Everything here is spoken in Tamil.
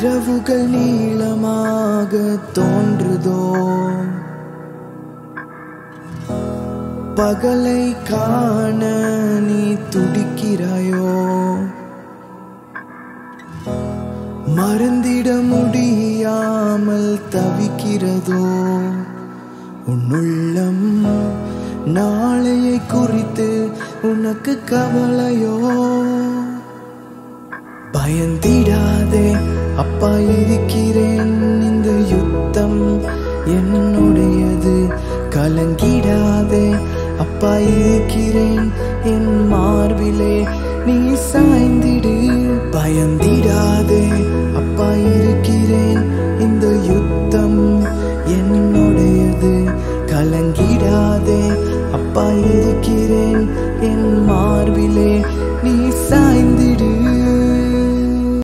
இரவுகள் நீளமாக தோன்றுதோ பகலை காண நீ துடிக்கிறாயோ மறந்திட முடியாமல் தவிக்கிறதோ உன்னுள்ளம் நாளையை குறித்து உனக்கு கவலையோ பயந்திடாதே அப்பா இருக்கிறேன் இந்த யுத்தம் என்னுடையது கலங்கிடாதே அப்பா இருக்கிறேன் என் மார்பிலே நீ சாய்ந்திடு பயந்திடாதே அப்பா இருக்கிறேன்